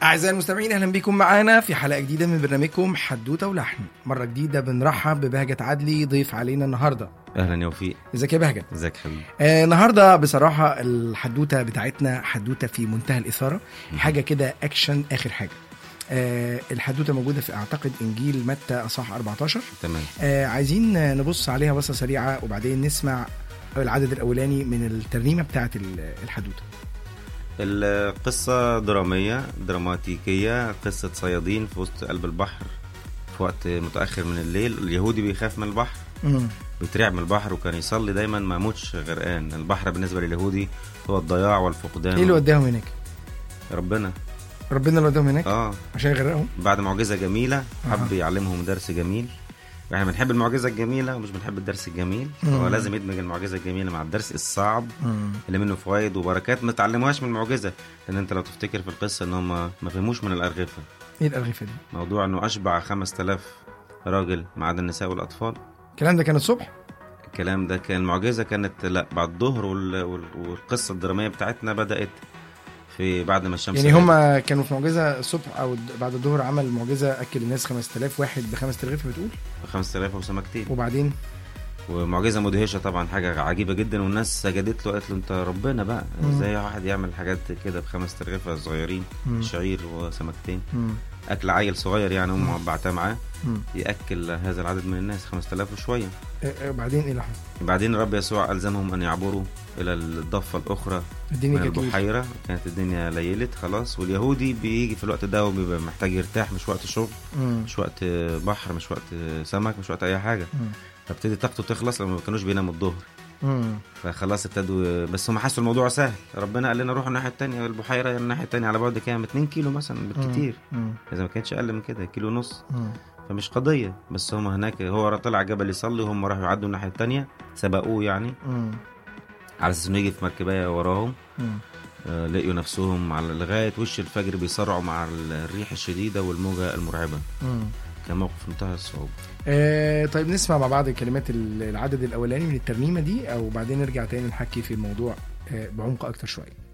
أعزائي المستمعين أهلا بكم معانا في حلقة جديدة من برنامجكم حدوتة ولحن مرة جديدة بنرحب ببهجة عدلي ضيف علينا النهاردة اهلا يا وفيق ازيك يا بهجة ازيك حبيبي آه النهاردة بصراحة الحدوتة بتاعتنا حدوتة في منتهى الإثارة حاجة كده أكشن آخر حاجة آه الحدوتة موجودة في أعتقد إنجيل متى أصح 14 تمام آه عايزين آه، نبص عليها بصة سريعة وبعدين نسمع العدد الأولاني من الترنيمة بتاعت ال- الحدوتة القصة درامية دراماتيكية قصة صيادين في وسط قلب البحر في وقت متأخر من الليل اليهودي بيخاف من البحر مم. بيترعب من البحر وكان يصلي دايما ما يموتش غرقان البحر بالنسبة لليهودي هو الضياع والفقدان إيه اللي وداهم هناك؟ ربنا ربنا اللي وداهم هناك اه عشان يغرقهم بعد معجزة جميلة حب أها. يعلمهم درس جميل احنا بنحب المعجزة الجميلة ومش بنحب الدرس الجميل مم. هو لازم يدمج المعجزة الجميلة مع الدرس الصعب مم. اللي منه فوائد وبركات ما تعلموهاش من المعجزه لان انت لو تفتكر في القصه ان هم ما فهموش من الارغفه إيه الأرغفة دي؟ موضوع انه اشبع 5000 راجل ما عدا النساء والاطفال الكلام ده كان الصبح؟ الكلام ده كان المعجزه كانت لا بعد الظهر وال... وال... والقصه الدراميه بتاعتنا بدات في بعد ما الشمس يعني غابت. هم كانوا في معجزه الصبح او د- بعد الظهر عمل معجزه اكل الناس 5000 واحد ب 5000 بتقول 5000 وسمكتين وبعدين ومعجزه مدهشه طبعا حاجه عجيبه جدا والناس سجدت له قالت له انت ربنا بقى مم. ازاي واحد يعمل حاجات كده بخمس ترغيفه صغيرين مم. شعير وسمكتين مم. اكل عيل صغير يعني مم. امه بعتها معاه مم. ياكل هذا العدد من الناس 5000 وشويه آه، آه، بعدين ايه اللي حصل؟ بعدين الرب يسوع الزمهم ان يعبروا الى الضفه الاخرى الدنيا من كانت ليل. البحيره كانت الدنيا ليلت خلاص واليهودي بيجي في الوقت ده وبيبقى محتاج يرتاح مش وقت شغل مم. مش وقت بحر مش وقت سمك مش وقت اي حاجه مم. فابتدي طاقته تخلص لما ما كانوش بيناموا الظهر مم. فخلاص ابتدوا بس هم حسوا الموضوع سهل ربنا قال لنا روحوا الناحيه الثانيه البحيره الناحيه الثانيه على بعد كام 2 كيلو مثلا بالكتير مم. اذا ما كانتش اقل من كده كيلو ونص مم. فمش قضيه بس هم هناك هو طلع جبل يصلي وهم راحوا يعدوا الناحيه الثانيه سبقوه يعني مم. على اساس انه يجي في مركبايه وراهم مم. آه، لقيوا نفسهم على لغايه وش الفجر بيصارعوا مع الريح الشديده والموجه المرعبه مم. كان موقف منتهى الصعوبه آه طيب نسمع مع بعض كلمات ال- العدد الاولاني من الترنيمه دي او بعدين نرجع تاني نحكي في الموضوع آه بعمق اكتر شويه